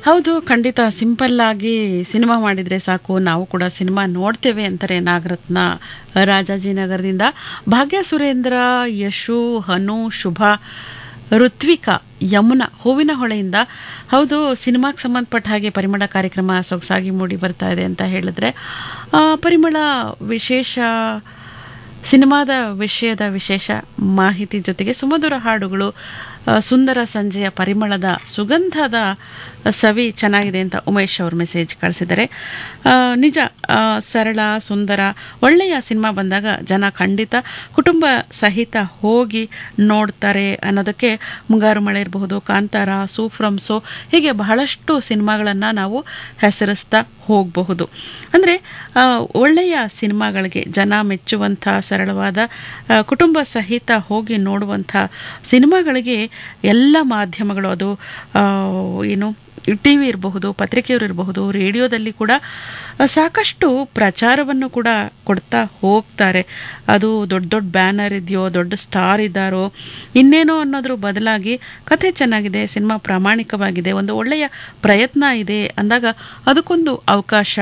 ಹೌದು ಖಂಡಿತ ಸಿಂಪಲ್ ಆಗಿ ಸಿನಿಮಾ ಮಾಡಿದರೆ ಸಾಕು ನಾವು ಕೂಡ ಸಿನಿಮಾ ನೋಡ್ತೇವೆ ಅಂತಾರೆ ನಾಗರತ್ನ ರಾಜಾಜಿನಗರದಿಂದ ಭಾಗ್ಯ ಸುರೇಂದ್ರ ಯಶು ಹನು ಶುಭ ಋತ್ವಿಕಾ ಯಮುನಾ ಹೂವಿನ ಹೊಳೆಯಿಂದ ಹೌದು ಸಿನಿಮಾಗೆ ಸಂಬಂಧಪಟ್ಟ ಹಾಗೆ ಪರಿಮಳ ಕಾರ್ಯಕ್ರಮ ಸೊಗಸಾಗಿ ಮೂಡಿ ಬರ್ತಾ ಇದೆ ಅಂತ ಹೇಳಿದ್ರೆ ಆ, ಪರಿಮಳ ವಿಶೇಷ ಸಿನಿಮಾದ ವಿಷಯದ ವಿಶೇಷ ಮಾಹಿತಿ ಜೊತೆಗೆ ಸುಮಧುರ ಹಾಡುಗಳು ಆ, ಸುಂದರ ಸಂಜೆಯ ಪರಿಮಳದ ಸುಗಂಧದ ಸವಿ ಚೆನ್ನಾಗಿದೆ ಅಂತ ಉಮೇಶ್ ಅವರು ಮೆಸೇಜ್ ಕಳಿಸಿದ್ದಾರೆ ಆ, ನಿಜ ಆ, ಸರಳ ಸುಂದರ ಒಳ್ಳೆಯ ಸಿನಿಮಾ ಬಂದಾಗ ಜನ ಖಂಡಿತ ಕುಟುಂಬ ಸಹಿತ ಹೋಗಿ ನೋಡ್ತಾರೆ ಅನ್ನೋದಕ್ಕೆ ಮುಂಗಾರು ಮಳೆ ಇರಬಹುದು ಕಾಂತಾರ ಸೂಫ್ರಮ್ ಸೋ ಹೀಗೆ ಬಹಳಷ್ಟು ಸಿನಿಮಾಗಳನ್ನು ನಾವು ಹೆಸರಿಸ್ತಾ ಹೋಗಬಹುದು ಅಂದರೆ ಒಳ್ಳೆಯ ಸಿನಿಮಾಗಳಿಗೆ ಜನ ಮೆಚ್ಚುವಂಥ ಸರಳವಾದ ಆ, ಕುಟುಂಬ ಸಹಿತ ಹೋಗಿ ನೋಡುವಂಥ ಸಿನಿಮಾಗಳಿಗೆ ಎಲ್ಲ ಮಾಧ್ಯಮಗಳು ಅದು ಆ, ಏನು ಟಿ ವಿ ಇರಬಹುದು ಪತ್ರಿಕೆಯವರು ಇರಬಹುದು ರೇಡಿಯೋದಲ್ಲಿ ಕೂಡ ಆ, ಸಾಕಷ್ಟು ಪ್ರಚಾರವನ್ನು ಕೂಡ ಕೊಡ್ತಾ ಹೋಗ್ತಾರೆ ಅದು ದೊಡ್ಡ ದೊಡ್ಡ ಬ್ಯಾನರ್ ಇದೆಯೋ ದೊಡ್ಡ ಸ್ಟಾರ್ ಇದ್ದಾರೋ ಇನ್ನೇನೋ ಅನ್ನೋದ್ರ ಬದಲಾಗಿ ಕಥೆ ಚೆನ್ನಾಗಿದೆ ಸಿನಿಮಾ ಪ್ರಾಮಾಣಿಕವಾಗಿದೆ ಒಂದು ಒಳ್ಳೆಯ ಪ್ರಯತ್ನ ಇದೆ ಅಂದಾಗ ಅದಕ್ಕೊಂದು ಅವಕಾಶ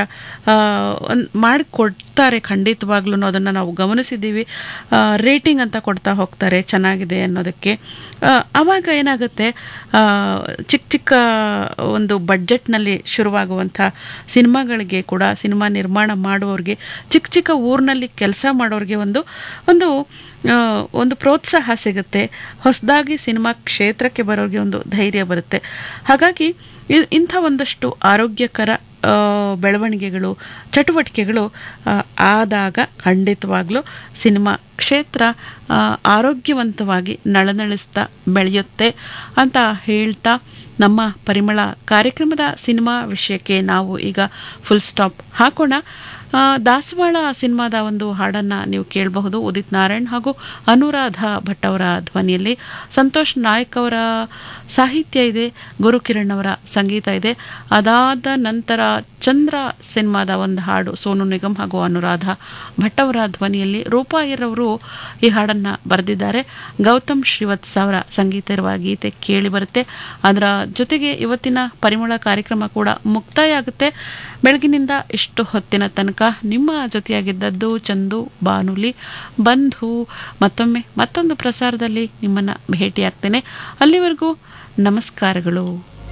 ಮಾಡಿಕೊಡ್ತಾರೆ ಖಂಡಿತವಾಗ್ಲೂ ಅದನ್ನು ನಾವು ಗಮನಿಸಿದ್ದೀವಿ ರೇಟಿಂಗ್ ಅಂತ ಕೊಡ್ತಾ ಹೋಗ್ತಾರೆ ಚೆನ್ನಾಗಿದೆ ಅನ್ನೋದಕ್ಕೆ ಆ, ಆವಾಗ ಏನಾಗುತ್ತೆ ಆ, ಚಿಕ್ಕ ಚಿಕ್ಕ ಒಂದು ಬಡ್ಜೆಟ್ನಲ್ಲಿ ಶುರುವಾಗುವಂಥ ಸಿನಿಮಾಗಳಿಗೆ ಕೂಡ ಸಿನಿಮಾ ನಿರ್ಮಾಣ ಮಾಡುವವ್ರಿಗೆ ಚಿಕ್ಕ ಚಿಕ್ಕ ಊರಿನಲ್ಲಿ ಕೆಲಸ ಮಾಡೋರಿಗೆ ಒಂದು ಒಂದು ಆ, ಒಂದು ಪ್ರೋತ್ಸಾಹ ಸಿಗುತ್ತೆ ಹೊಸದಾಗಿ ಸಿನಿಮಾ ಕ್ಷೇತ್ರಕ್ಕೆ ಬರೋರಿಗೆ ಒಂದು ಧೈರ್ಯ ಬರುತ್ತೆ ಹಾಗಾಗಿ ಇ- ಇಂಥ ಒಂದಷ್ಟು ಆರೋಗ್ಯಕರ ಆ, ಬೆಳವಣಿಗೆಗಳು ಚಟುವಟಿಕೆಗಳು ಆ, ಆದಾಗ ಖಂಡಿತವಾಗ್ಲೂ ಸಿನಿಮಾ ಕ್ಷೇತ್ರ ಆ, ಆರೋಗ್ಯವಂತವಾಗಿ ನಳನಳಿಸ್ತಾ ಬೆಳೆಯುತ್ತೆ ಅಂತ ಹೇಳ್ತಾ ನಮ್ಮ ಪರಿಮಳ ಕಾರ್ಯಕ್ರಮದ ಸಿನಿಮಾ ವಿಷಯಕ್ಕೆ ನಾವು ಈಗ ಫುಲ್ ಸ್ಟಾಪ್ ಹಾಕೋಣ ಆ, ದಾಸವಾಳ ಸಿನಿಮಾದ ಒಂದು ಹಾಡನ್ನು ನೀವು ಕೇಳಬಹುದು ಉದಿತ್ ನಾರಾಯಣ್ ಹಾಗೂ ಅನುರಾಧ ಭಟ್ ಅವರ ಧ್ವನಿಯಲ್ಲಿ ಸಂತೋಷ್ ನಾಯಕ್ ಅವರ ಸಾಹಿತ್ಯ ಇದೆ ಗುರುಕಿರಣ್ ಅವರ ಸಂಗೀತ ಇದೆ ಅದಾದ ನಂತರ ಚಂದ್ರ ಸಿನಿಮಾದ ಒಂದು ಹಾಡು ಸೋನು ನಿಗಮ್ ಹಾಗೂ ಅನುರಾಧ ಭಟ್ ಅವರ ಧ್ವನಿಯಲ್ಲಿ ರೂಪಾ ಅವರು ಈ ಹಾಡನ್ನು ಬರೆದಿದ್ದಾರೆ ಗೌತಮ್ ಶ್ರೀವತ್ಸ ಅವರ ಸಂಗೀತ ಇರುವ ಗೀತೆ ಕೇಳಿ ಬರುತ್ತೆ ಅದರ ಜೊತೆಗೆ ಇವತ್ತಿನ ಪರಿಮಳ ಕಾರ್ಯಕ್ರಮ ಕೂಡ ಮುಕ್ತಾಯ ಆಗುತ್ತೆ ಬೆಳಗಿನಿಂದ ಇಷ್ಟು ಹೊತ್ತಿನ ತನಕ ನಿಮ್ಮ ಜೊತೆಯಾಗಿದ್ದದ್ದು ಚಂದು ಬಾನುಲಿ ಬಂಧು ಮತ್ತೊಮ್ಮೆ ಮತ್ತೊಂದು ಪ್ರಸಾರದಲ್ಲಿ ನಿಮ್ಮನ್ನು ಭೇಟಿಯಾಗ್ತೇನೆ ಅಲ್ಲಿವರೆಗೂ ನಮಸ್ಕಾರಗಳು